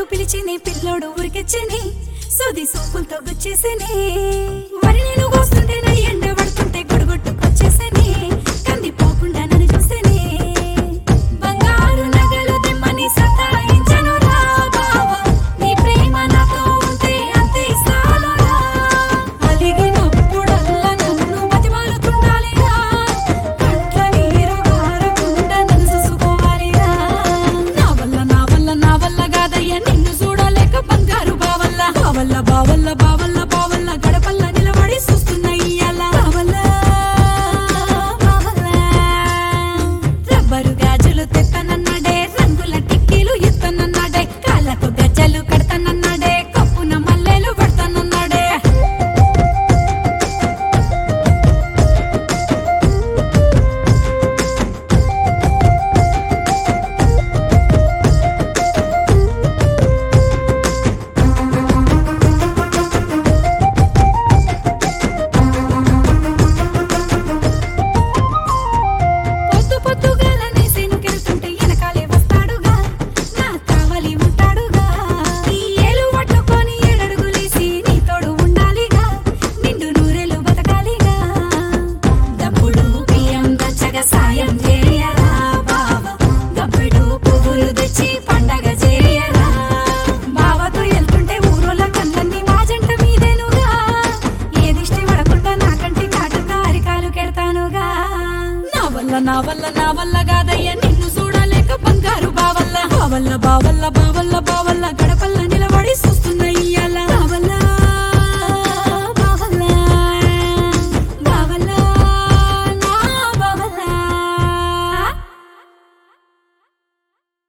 పిలిచిని పిల్లోడు ఊరికెచ్చని సోది సోపులతో గుచ్చేసని మరి నేను కోస్తుంటే నా ఎండ పడుతుంటే గొడుగొట్టుకొచ్చేసని కందిపోకుండా నన్ను చూసేని బంగారు నగలు దిమ్మని సతాయించను రా బావా నీ ప్రేమ నాతో ఉంటే అంతే చాలురా అలిగినప్పుడల్లా నన్ను బతిమాలుతుండాలిరా కంట్ల నీరు గారకుండా నన్ను చూసుకోవాలిరా నా వల్ల నా వల్ల నా వల్ల కాదయ్య నిన్ను చూడలేక బంగారు బావల్ల బావల్ల బావల్ల బావల్ల బావల్ల గడపల్ల నిలబడి చూస్తున్నా ఇయ్యాల బావల్ల బావల్ల రబ్బరు గాజులు తెత్తనన్నాడే రంగుల టిక్కీలు ఇత్తనన్నాడే కాళ్ళకు గజ్జలు కడతానన్నాడే కప్పున మల్లెలు పెడతానన్నాడే పొద్దు పొద్దుగాల నేసేనుకెళ్తుంటే వెనకాలే వస్తాడుగా నా కావలి ఉంటాడుగా ఈ ఏలు పట్టుకొని ఏడడుగులేసి నీ తోడు ఉండాలిగా నిండు నూరేలు బతకాలిగా దప్పుడు బియ్యం దచ్చగా సాయం చేయరా బావ దప్పుడు పువ్వులు తెచ్చి పండగ చేయరా బావతో వెళ్తుంటే ఊరోళ్ళ కళ్ళన్నీ మా జంట మీదేనుగా ఏ దిష్టి పడకుండా నాకంటే కాటుగా అరికాలు కెడతానుగా నా వల్ల నా వల్ల నా వల్ల కాదయ్య నిన్ను చూడలేక బంగారు బావల్ల బావల్ల బావల్ల బావల్ల బావల్ల గడపల్ల